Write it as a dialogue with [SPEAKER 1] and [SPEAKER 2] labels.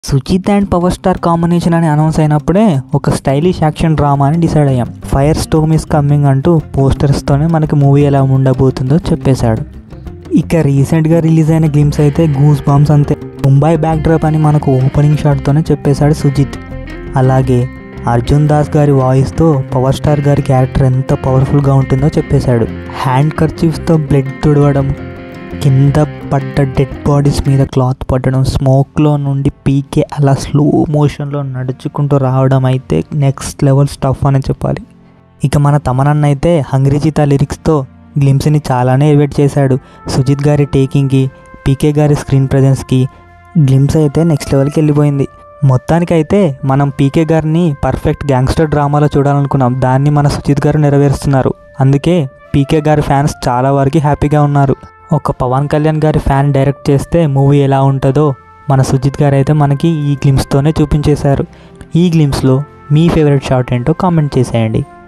[SPEAKER 1] Suchith and power star combination అని announce అయినప్పుడే ఒక స్టైలిష్ యాక్షన్ డ్రామా అని డిసైడ్ అయ్యాం ఫైర్ స్టోమ్ ఇస్ కమ్మింగ్ అంటూ పోస్టర్స్తోనే మనకి మూవీ ఎలా ఉండబోతుందో చెప్పేశాడు ఇక రీసెంట్గా రిలీజ్ అయిన గ్లిమ్స్ అయితే గూస్ బాంబ్స్ అంతే ముంబై బ్యాక్ డ్రాప్ అని మనకు ఓపెనింగ్ షాట్తోనే చెప్పేశాడు సుజిత్ అలాగే అర్జున్ దాస్ గారి వాయిస్తో పవర్ స్టార్ గారి క్యారెక్టర్ ఎంత పవర్ఫుల్గా ఉంటుందో చెప్పేశాడు హ్యాండ్ కర్చీఫ్స్తో బ్లడ్ తుడవడం కింద పడ్డ డెడ్ బాడీస్ మీద క్లాత్ పట్టడం స్మోక్లో నుండి పీకే అలా స్లో మోషన్లో నడుచుకుంటూ రావడం అయితే నెక్స్ట్ లెవెల్ స్టఫ్ అని చెప్పాలి ఇక మన తమనన్న అయితే హంగ్రీజిత లిరిక్స్తో గ్లిమ్స్ని చాలానే ఎలివేట్ చేశాడు సుజిత్ గారి టేకింగ్కి పీకే గారి స్క్రీన్ ప్రజెన్స్కి గ్లిమ్స్ అయితే నెక్స్ట్ లెవెల్కి వెళ్ళిపోయింది మొత్తానికైతే మనం పీకే గారిని పర్ఫెక్ట్ గ్యాంగ్స్టర్ డ్రామాలో చూడాలనుకున్నాం దాన్ని మన సుజిత్ గారు నెరవేరుస్తున్నారు అందుకే పీకే గారి ఫ్యాన్స్ చాలా వరకు హ్యాపీగా ఉన్నారు ఒక పవన్ కళ్యాణ్ గారి ఫ్యాన్ డైరెక్ట్ చేస్తే మూవీ ఎలా ఉంటుందో మన సుజిత్ గారు అయితే మనకి ఈ గ్లిమ్స్తోనే చూపించేశారు ఈ గ్లిమ్స్లో మీ ఫేవరెట్ షాట్ ఏంటో కామెంట్ చేసేయండి